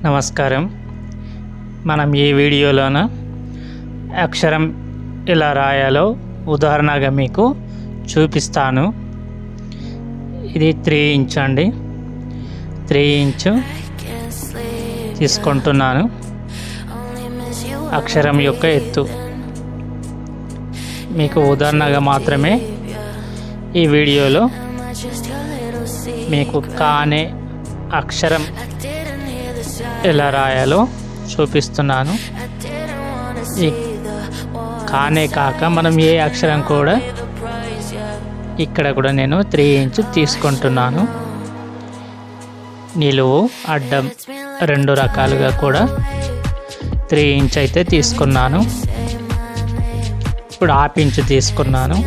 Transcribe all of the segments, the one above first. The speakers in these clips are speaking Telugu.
నమస్కారం మనం ఈ వీడియోలోన అక్షరం ఎలా రాయాలో ఉదాహరణగా మీకు చూపిస్తాను ఇది త్రీ ఇంచ్ అండి త్రీ ఇంచు తీసుకుంటున్నాను అక్షరం యొక్క ఎత్తు మీకు ఉదాహరణగా మాత్రమే ఈ వీడియోలో మీకు కానే అక్షరం ఎలా రాయాలో చూపిస్తున్నాను ఈ కానే కాక మనం ఏ అక్షరం కూడా ఇక్కడ కూడా నేను త్రీ ఇంచ్ తీసుకుంటున్నాను నిలువు అడ్డం రెండు రకాలుగా కూడా త్రీ ఇంచ్ అయితే తీసుకున్నాను ఇప్పుడు హాఫ్ ఇంచ్ తీసుకున్నాను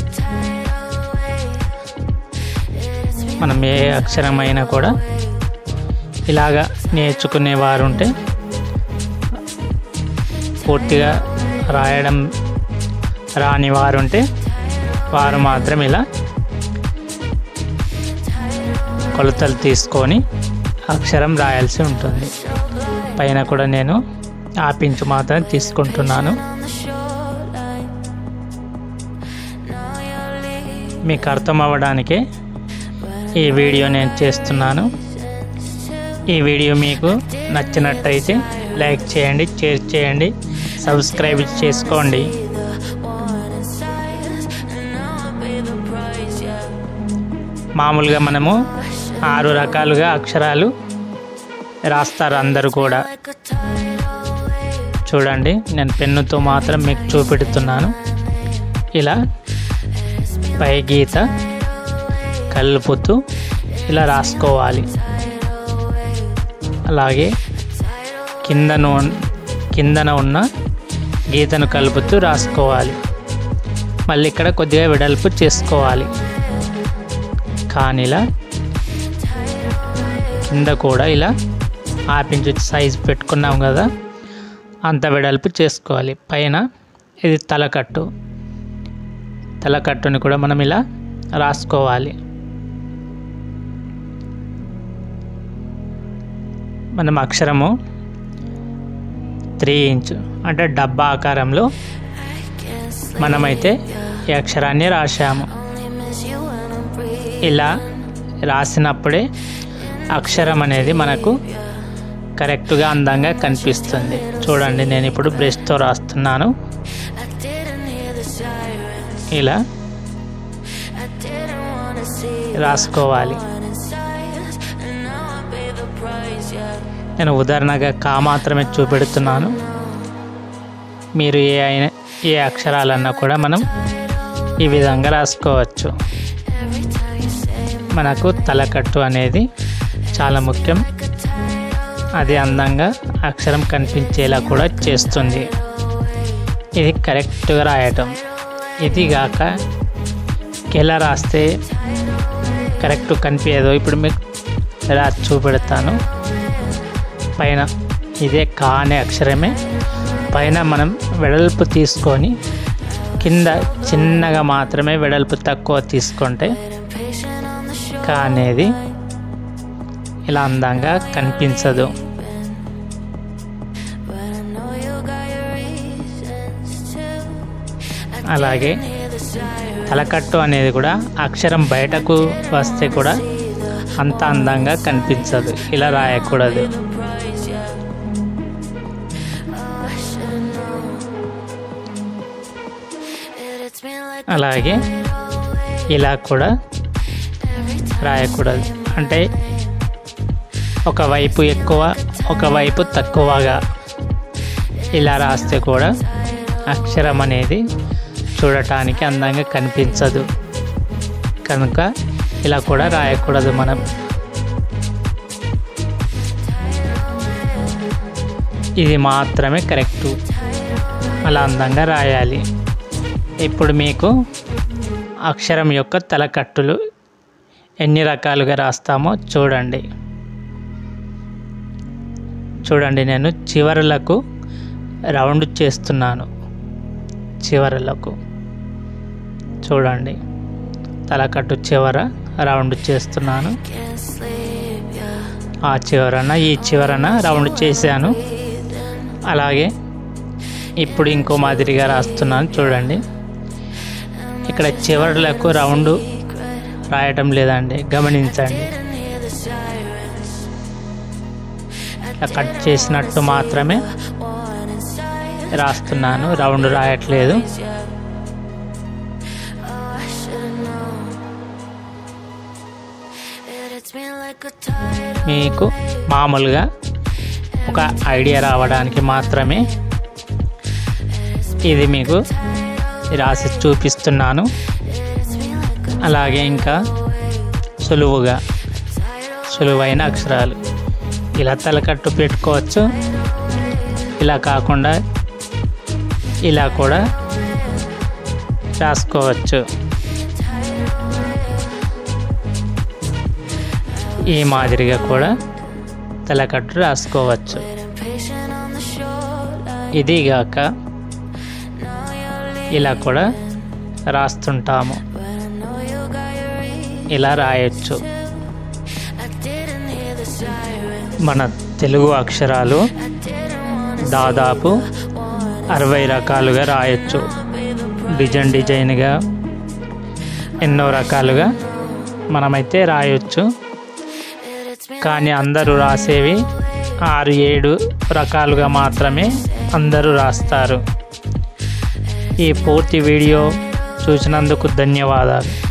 మనం ఏ అక్షరం అయినా కూడా ఇలాగా నేర్చుకునే వారు ఉంటే పూర్తిగా రాయడం రాని వారు ఉంటే వారు మాత్రం ఇలా కొలతలు తీసుకొని అక్షరం రాయాల్సి ఉంటుంది పైన కూడా నేను ఆపించు మాత్రం తీసుకుంటున్నాను మీకు అర్థం అవ్వడానికే ఈ వీడియో నేను చేస్తున్నాను ఈ వీడియో మీకు నచ్చినట్టయితే లైక్ చేయండి షేర్ చేయండి సబ్స్క్రైబ్ చేసుకోండి మామూలుగా మనము ఆరు రకాలుగా అక్షరాలు రాస్తారు అందరూ కూడా చూడండి నేను పెన్నుతో మాత్రం మీకు చూపెడుతున్నాను ఇలా పై గీత కలుపుతూ ఇలా రాసుకోవాలి అలాగే కిందను కిందన ఉన్న గీతను కలుపుతూ రాసుకోవాలి మళ్ళీ ఇక్కడ కొద్దిగా వెడల్పు చేసుకోవాలి కానీ ఇలా కింద కూడా ఇలా ఆపించు సైజు పెట్టుకున్నాం కదా అంత వెడల్పు చేసుకోవాలి పైన ఇది తలకట్టు తలకట్టుని కూడా మనం ఇలా రాసుకోవాలి మనం అక్షరము త్రీ ఇంచ్ అంటే డబ్బా ఆకారంలో మనమైతే ఈ అక్షరాన్ని రాశాము ఇలా రాసినప్పుడే అక్షరం అనేది మనకు కరెక్ట్గా అందంగా కనిపిస్తుంది చూడండి నేను ఇప్పుడు బ్రష్తో రాస్తున్నాను ఇలా రాసుకోవాలి నేను ఉదాహరణగా కా మాత్రమే చూపెడుతున్నాను మీరు ఏ అయినా ఏ అక్షరాలన్నా కూడా మనం ఈ విధంగా రాసుకోవచ్చు మనకు తలకట్టు అనేది చాలా ముఖ్యం అది అందంగా అక్షరం కనిపించేలా కూడా చేస్తుంది ఇది కరెక్ట్గా రాయటం ఇది కాక ఎలా రాస్తే కరెక్ట్ కనిపించదు ఇప్పుడు మీకు ఎలా చూపెడతాను పైన ఇదే కా అనే అక్షరమే పైన మనం వెడల్పు తీసుకొని కింద చిన్నగా మాత్రమే వెడల్పు తక్కువ తీసుకుంటే కా అనేది ఇలా అందంగా కనిపించదు అలాగే తలకట్టు అనేది కూడా అక్షరం బయటకు వస్తే కూడా అంత అందంగా కనిపించదు ఇలా రాయకూడదు అలాగే ఇలా కూడా రాయకూడదు అంటే ఒకవైపు ఎక్కువ ఒకవైపు తక్కువగా ఇలా రాస్తే కూడా అక్షరం అనేది చూడటానికి అందంగా కనిపించదు కనుక ఇలా కూడా రాయకూడదు మనం ఇది మాత్రమే కరెక్టు అలా అందంగా రాయాలి ఇప్పుడు మీకు అక్షరం యొక్క తలకట్టులు ఎన్ని రకాలుగా రాస్తామో చూడండి చూడండి నేను చివరలకు రౌండ్ చేస్తున్నాను చివరలకు చూడండి తలకట్టు చివర రౌండ్ చేస్తున్నాను ఆ చివరన ఈ చివరన రౌండ్ చేశాను అలాగే ఇప్పుడు ఇంకో మాదిరిగా రాస్తున్నాను చూడండి ఇక్కడ చివరలకు రౌండ్ రాయటం లేదండి గమనించండి ఇలా కట్ చేసినట్టు మాత్రమే రాస్తున్నాను రౌండ్ రాయట్లేదు మీకు మామూలుగా ఒక ఐడియా రావడానికి మాత్రమే ఇది మీకు రాసి చూపిస్తున్నాను అలాగే ఇంకా సులువుగా సులువైన అక్షరాలు ఇలా తలకట్టు పెట్టుకోవచ్చు ఇలా కాకుండా ఇలా కూడా రాసుకోవచ్చు ఈ మాదిరిగా కూడా తలకట్టు రాసుకోవచ్చు ఇదిగాక ఇలా కూడా రాస్తుంటాము ఇలా రాయొచ్చు మన తెలుగు అక్షరాలు దాదాపు అరవై రకాలుగా రాయొచ్చు డిజైన్ డిజైన్గా ఎన్నో రకాలుగా మనమైతే రాయొచ్చు కానీ అందరూ రాసేవి ఆరు ఏడు రకాలుగా మాత్రమే అందరూ రాస్తారు ఈ పూర్తి వీడియో చూసినందుకు ధన్యవాదాలు